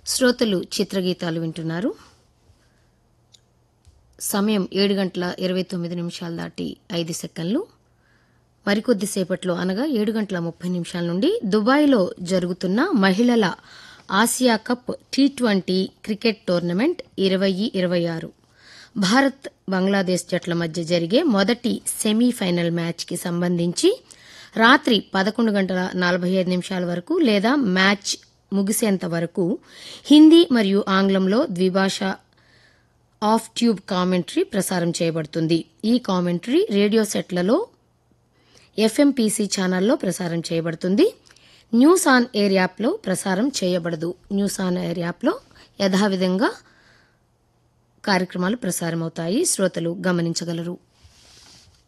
శ్రోతలు చిత్రగీతాలు వింటున్నారు సమయం ఏడు గంటల ఇరవై తొమ్మిది నిమిషాలు దాటి ఐదు సెకండ్లు మరికొద్దిసేపట్లో అనగా ఏడు గంటల ముప్పై నిమిషాల నుండి దుబాయ్లో జరుగుతున్న మహిళల Asia cup T twenty cricket tournament ఇరవై ఇరవై ఆరు భారత్ బంగ్లాదేశ్ జట్ల మధ్య జరిగే మొదటి సెమీఫైనల్ మ్యాచ్కి సంబంధించి రాత్రి పదకొండు గంటల నలభై ఐదు నిమిషాల వరకు లేదా మ్యాచ్ ముగిసేంత వరకు హిందీ మరియు ఆంగ్లంలో ద్విభాష ఆఫ్ ట్యూబ్ కామెంటరీ ప్రసారం చేయబడుతుంది ఈ కామెంటరీ రేడియో సెట్లలో ఎఫ్ఎంపీసీ ఛానల్లో ప్రసారం చేయబడుతుంది న్యూస్ ఆన్ ఎయిర్ యాప్లో ప్రసారం చేయబడదు న్యూస్ ఆన్ ఎయిర్ యాప్లో యథావిధంగా కార్యక్రమాలు ప్రసారమవుతాయి శ్రోతలు గమనించగలరు